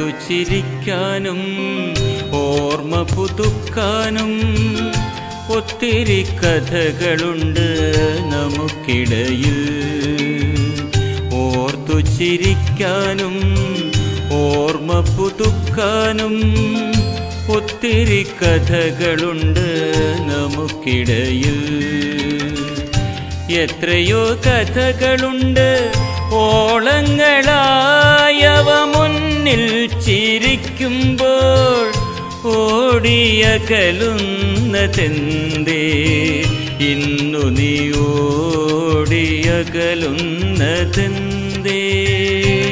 ഓർത്തു ചിരിക്കാനും ഓർമ്മ പുതുക്കാനും ഒത്തിരി കഥകളുണ്ട് നമുക്കിടയിൽ ഓർത്തു ചിരിക്കാനും ഓർമ്മ പുതുക്കാനും ഒത്തിരി കഥകളുണ്ട് നമുക്കിടയിൽ എത്രയോ കഥകളുണ്ട് ഓളങ്ങളായവ മുന്നിൽ ചിരിക്കുമ്പോൾ ഓടിയകലുന്നതെന്തേ ഇന്നു നീ ഓടിയകലുന്നതെന്തേ